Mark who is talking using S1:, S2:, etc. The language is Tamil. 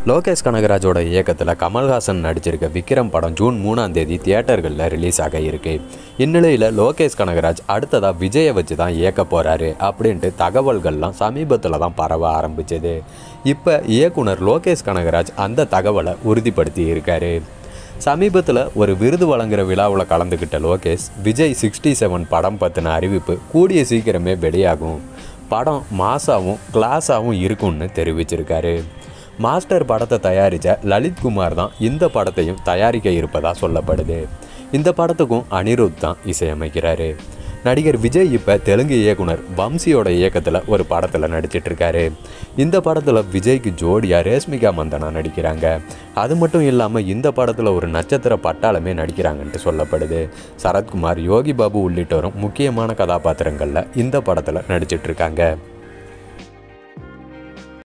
S1: லோகேஷ் கனகராஜோட இயக்கத்தில் கமல்ஹாசன் நடிச்சிருக்க விக்ரம் படம் ஜூன் மூணாம் தேதி தியேட்டர்களில் ரிலீஸ் ஆக இருக்கு இந்நிலையில் லோகேஷ் கனகராஜ் அடுத்ததாக விஜயை வச்சு தான் இயக்க போகிறாரு அப்படின்ட்டு தகவல்கள்லாம் சமீபத்தில் தான் பரவ ஆரம்பிச்சது இப்போ இயக்குனர் லோகேஷ் கனகராஜ் அந்த தகவலை உறுதிப்படுத்தி இருக்காரு சமீபத்தில் ஒரு விருது வழங்குற விழாவில் கலந்துக்கிட்ட லோகேஷ் விஜய் சிக்ஸ்டி செவன் படம் பற்றின அறிவிப்பு கூடிய சீக்கிரமே வெளியாகும் படம் மாசாவும் கிளாஸாகவும் இருக்கும்னு தெரிவிச்சிருக்காரு மாஸ்டர் படத்தை தயாரித்த லலித் குமார் தான் இந்த படத்தையும் தயாரிக்க இருப்பதா சொல்லப்படுது இந்த படத்துக்கும் அனிருத் தான் இசையமைக்கிறாரு நடிகர் விஜய் இப்போ தெலுங்கு இயக்குனர் வம்சியோட இயக்கத்தில் ஒரு படத்தில் நடிச்சிட்டு இருக்காரு இந்த படத்தில் விஜய்க்கு ஜோடியாக ரேஷ்மிகா மந்தனா நடிக்கிறாங்க அது மட்டும் இல்லாமல் இந்த படத்தில் ஒரு நட்சத்திர பட்டாளமே நடிக்கிறாங்கன்ட்டு சொல்லப்படுது சரத்குமார் யோகி பாபு உள்ளிட்டோரும் முக்கியமான கதாபாத்திரங்களில் இந்த படத்தில் நடிச்சிட்டு இருக்காங்க